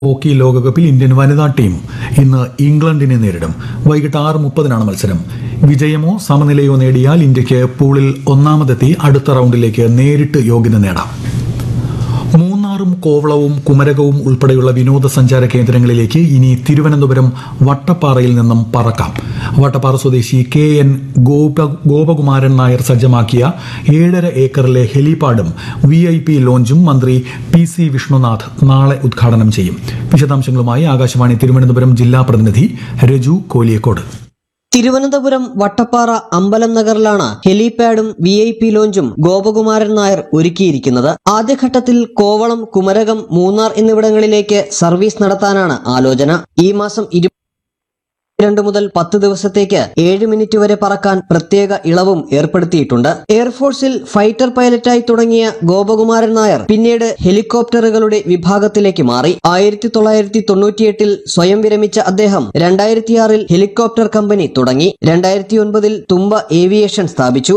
Hockey ലോകകപ്പിൽ Indian വനിതാ team ഇന്ന് ഇംഗ്ലണ്ടിനെ നേരിടും വൈകിട്ട് ആറ് മുപ്പതിനാണ് മത്സരം വിജയമോ സമനിലയോ നേടിയാൽ ഇന്ത്യക്ക് പൂളിൽ ഒന്നാമതെത്തി അടുത്ത റൌണ്ടിലേക്ക് നേരിട്ട് യോഗ്യത നേടാം മൂന്നാറും കോവളവും കുമരകവും ഉൾപ്പെടെയുള്ള വിനോദസഞ്ചാര കേന്ദ്രങ്ങളിലേക്ക് ഇനി തിരുവനന്തപുരം വട്ടപ്പാറയിൽ നിന്നും പറക്കാം വട്ടപ്പാറ സ്വദേശി കെ എൻ ഗോപ ഗോപകുമാരൻ നായർ സജ്ജമാക്കിയ ഏഴര ഏക്കറിലെ ഹെലിപാഡും വി ഐ പി ലോഞ്ചും മന്ത്രി പി സി വിഷ്ണുനാഥ് നാളെ ഉദ്ഘാടനം ചെയ്യും വിശദാംശങ്ങളുമായി ആകാശവാണി തിരുവനന്തപുരം ജില്ലാ പ്രതിനിധി രജു കോലിയക്കോട് തിരുവനന്തപുരം വട്ടപ്പാറ അമ്പലം നഗറിലാണ് ഹെലിപാഡും വി ഐ പി ലോഞ്ചും ഗോപകുമാരൻ നായർ ഒരുക്കിയിരിക്കുന്നത് ആദ്യഘട്ടത്തിൽ കോവളം കുമരകം മൂന്നാർ എന്നിവിടങ്ങളിലേക്ക് സർവീസ് നടത്താനാണ് ആലോചന ഈ മാസം ഇരുപത്തിരണ്ട് മുതൽ പത്ത് ദിവസത്തേക്ക് ഏഴ് മിനിറ്റ് വരെ പറക്കാൻ പ്രത്യേക ഇളവും ഏർപ്പെടുത്തിയിട്ടുണ്ട് എയർഫോഴ്സിൽ ഫൈറ്റർ പൈലറ്റായി തുടങ്ങിയ ഗോപകുമാരൻ നായർ പിന്നീട് ഹെലികോപ്റ്ററുകളുടെ വിഭാഗത്തിലേക്ക് മാറി ആയിരത്തി തൊള്ളായിരത്തി തൊണ്ണൂറ്റിയെട്ടിൽ സ്വയം വിരമിച്ച അദ്ദേഹം രണ്ടായിരത്തിയാറിൽ ഹെലികോപ്റ്റർ കമ്പനി തുടങ്ങി രണ്ടായിരത്തി ഒൻപതിൽ തുമ്പ ഏവിയേഷൻ സ്ഥാപിച്ചു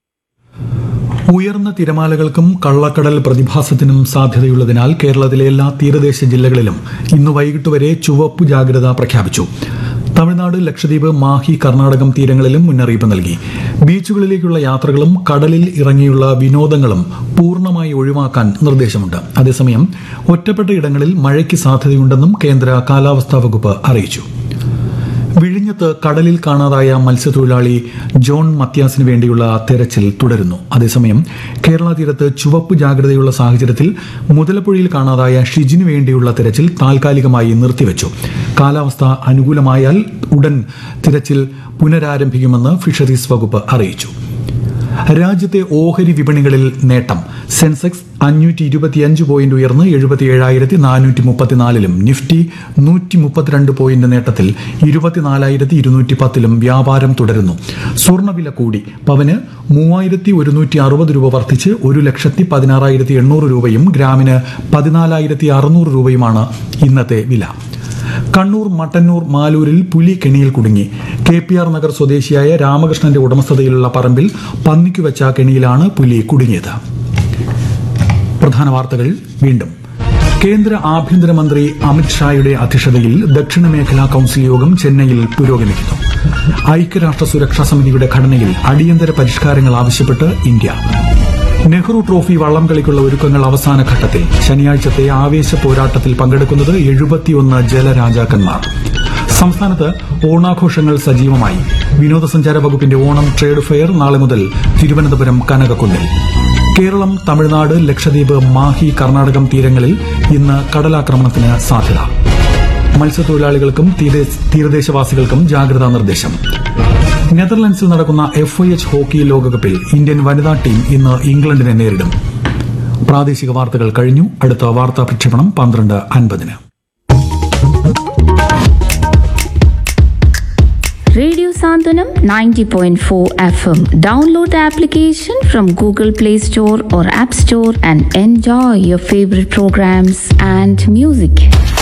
ഉയർന്ന തിരമാലകൾക്കും കള്ളക്കടൽ പ്രതിഭാസത്തിനും സാധ്യതയുള്ളതിനാൽ കേരളത്തിലെ എല്ലാ തീരദേശ ജില്ലകളിലും ഇന്ന് വൈകിട്ട് വരെ ചുവപ്പ് ജാഗ്രത പ്രഖ്യാപിച്ചു തമിഴ്നാട് ലക്ഷദ്വീപ് മാഹി കർണാടകം തീരങ്ങളിലും മുന്നറിയിപ്പ് നൽകി ബീച്ചുകളിലേക്കുള്ള യാത്രകളും കടലിൽ ഇറങ്ങിയുള്ള വിനോദങ്ങളും പൂർണ്ണമായി ഒഴിവാക്കാൻ നിർദ്ദേശമുണ്ട് അതേസമയം ഒറ്റപ്പെട്ട ഇടങ്ങളിൽ മഴയ്ക്ക് സാധ്യതയുണ്ടെന്നും കേന്ദ്ര കാലാവസ്ഥാ വകുപ്പ് അറിയിച്ചു വിഴിഞ്ഞത്ത് കടലിൽ കാണാതായ മത്സ്യത്തൊഴിലാളി ജോൺ മത്യാസിന് വേണ്ടിയുള്ള തെരച്ചിൽ തുടരുന്നു അതേസമയം കേരള തീരത്ത് ചുവപ്പ് ജാഗ്രതയുള്ള സാഹചര്യത്തിൽ മുതലപ്പുഴയിൽ കാണാതായ ഷിജിനു വേണ്ടിയുള്ള തെരച്ചിൽ താൽക്കാലികമായി നിർത്തിവെച്ചു കാലാവസ്ഥ അനുകൂലമായാൽ ഉടൻ തിരച്ചിൽ പുനരാരംഭിക്കുമെന്ന് ഫിഷറീസ് വകുപ്പ് അറിയിച്ചു രാജ്യത്തെ ഓഹരി വിപണികളിൽ നേട്ടം സെൻസെക്സ് അഞ്ഞൂറ്റി ഇരുപത്തിയഞ്ച് പോയിന്റ് ഉയർന്ന് എഴുപത്തിയേഴായിരത്തി നാനൂറ്റി മുപ്പത്തിനാലിലും നിഫ്റ്റി നൂറ്റി മുപ്പത്തിരണ്ട് പോയിന്റ് നേട്ടത്തിൽ ഇരുപത്തിനാലായിരത്തി ഇരുന്നൂറ്റി പത്തിലും വ്യാപാരം തുടരുന്നു സ്വർണ്ണവില കൂടി പവന് മൂവായിരത്തി ഒരുന്നൂറ്റി അറുപത് രൂപ വർദ്ധിച്ച് ഒരു ലക്ഷത്തി പതിനാറായിരത്തി എണ്ണൂറ് രൂപയും ഗ്രാമിന് പതിനാലായിരത്തി അറുന്നൂറ് രൂപയുമാണ് ഇന്നത്തെ വില കണ്ണൂർ മട്ടന്നൂർ മാലൂരിൽ പുലി കെണിയിൽ കുടുങ്ങി കെ പി ആർ നഗർ സ്വദേശിയായ രാമകൃഷ്ണന്റെ ഉടമസ്ഥതയിലുള്ള പറമ്പിൽ പന്നിക്കു വെച്ച കെണിയിലാണ് പുലി കുടുങ്ങിയത് പ്രധാന വാർത്തകൾ വീണ്ടും കേന്ദ്ര ആഭ്യന്തരമന്ത്രി അമിത്ഷായുടെ അധ്യക്ഷതയിൽ ദക്ഷിണ മേഖലാ കൌൺസിൽ യോഗം ചെന്നൈയിൽ പുരോഗമിക്കുന്നു ഐക്യരാഷ്ട്ര സുരക്ഷാ സമിതിയുടെ ഘടനയിൽ അടിയന്തര പരിഷ്കാരങ്ങൾ ആവശ്യപ്പെട്ട് ഇന്ത്യ നെഹ്റു ട്രോഫി വള്ളംകളിക്കുള്ള ഒരുക്കങ്ങൾ അവസാന ഘട്ടത്തിൽ ശനിയാഴ്ചത്തെ ആവേശ പോരാട്ടത്തിൽ പങ്കെടുക്കുന്നത് എഴുപത്തിയൊന്ന് ജലരാജാക്കന്മാർ സംസ്ഥാനത്ത് ഓണാഘോഷങ്ങൾ സജീവമായി വിനോദസഞ്ചാര വകുപ്പിന്റെ ഓണം ട്രേഡ് ഫെയർ നാളെ മുതൽ തിരുവനന്തപുരം കനകക്കുന്നിൽ കേരളം തമിഴ്നാട് ലക്ഷദ്വീപ് മാഹി കർണാടകം തീരങ്ങളിൽ ഇന്ന് കടലാക്രമണത്തിന് സാധ്യത മത്സ്യത്തൊഴിലാളികൾക്കും തീര- തീരദേശവാസികൾക്കും ജാഗ്രതാ നിർദ്ദേശം നെതർലൻഡ്സിൽ നടക്കുന്ന എഫ് ഐ എച്ച് ഹോക്കി ലോകകപ്പിൽ ഇന്ത്യൻ വനിതാ ടീം ഇന്ന് ഇംഗ്ലണ്ടിനെ നേരിടും പ്രാദേശിക വാർത്തകൾ കഴിഞ്ഞു അടുത്ത വാർത്താ പ്രക്ഷേപണം പന്ത്രണ്ട് അൻപതിന് Radio Sandhanam 90.4 FM. Download the application from Google Play Store or App Store and enjoy your favorite programs and music.